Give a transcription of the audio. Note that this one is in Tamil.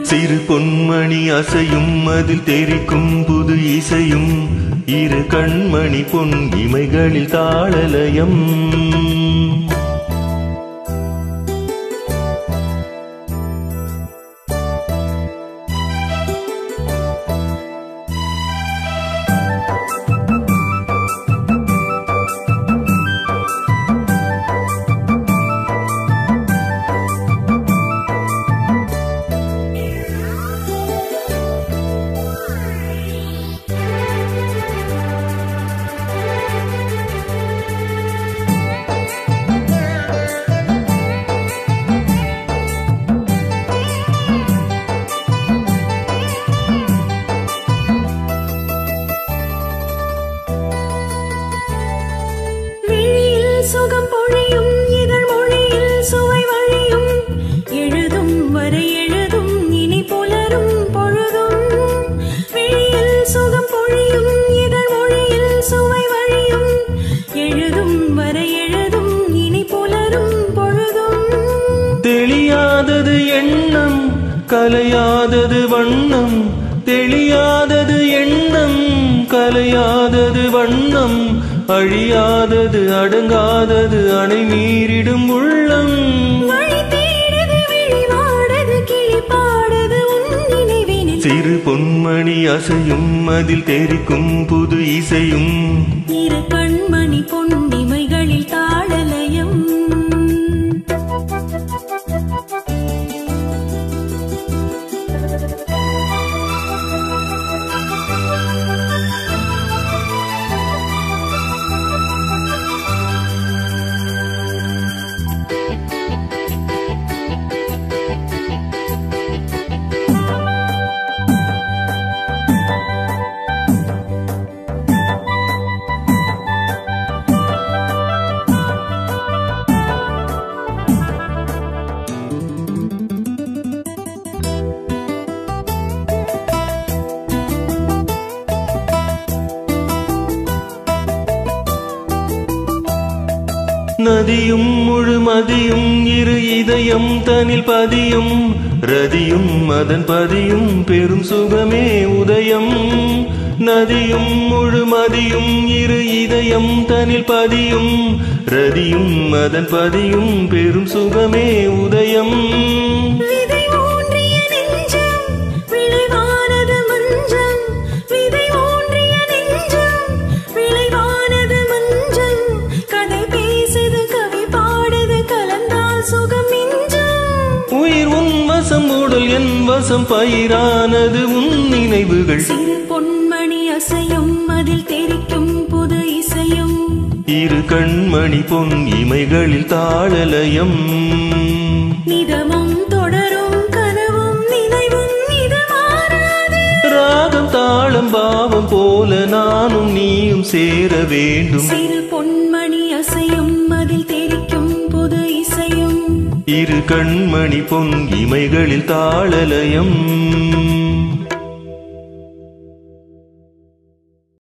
சிறு பொன்மணி அசையும் அதில் தெரிக்கும் புது இசையும் இரு கண்மணி பொன் இமைகளில் தாளலயம் விழியில் சுகம் பொழியும் இதழ் மொழியில் சுவை வழியும் எழுதும் வரை எழுதும் இனி புலரும் பொழுதும் விழியில் சுகம் பொழியும் இதழ் மொழியில் சுவை வழியும் எழுதும் வரை எழுதும் இனி புலரும் பொழுதும் தெளியாதது எண்ணம் கலையாதது வண்ணம் தெளியாதது எண்ணம் கலையாதது வண்ணம் அழியாதது அடங்காதது அணை மீறிடும் உள்ளம் வழி தேடுது விழி வாடுது கிளி பாடுது உன் நினைவினில் சிறு பொன்மணி அசையும் அதில் தெரிக்கும் புது இசையும் இரு கண்மணி பொன்னிமைகளில் தாளலயம் நதியும் முழுமதியும் இரு இதயம் தனில் பதியும் ரதியும் அதன் பதியும் பெரும் சுகமே உதயம் நதியும் முழுமதியும் இரு இதயம் தனில் பதியும் ரதியும் அதன் பதியும் பெரும் சுகமே உதயம் விதை ஊன்றிய நெஞ்சம் விளைவானது மஞ்சம் விதை ஊன்றிய நெஞ்சம் விளைவானது மஞ்சம் கதை பேசுது கவி பாடுது கலந்தால் சுகம் மிஞ்சும் உயிர் உன் வசம் உடல் என் வசம் பயிரானது உன் நினைவுகள் சிறு பொன்மணி அசையும் அதில் தெரிக்கும் புது இசையும் இரு கண்மணி பொன் இமைகளில் தாளலயம் நிதமும் தொடரும் கனவும் நினைவும் இது மாறாது ராகம் தாளம் பாவம் போல நானும் நீயும் சேர வேண்டும் சிறு பொன்மணி அசையும் அதில் தெரிக்கும் புது இசையும் இரு கண்மணி பொன் இமைகளில் தாளலயம்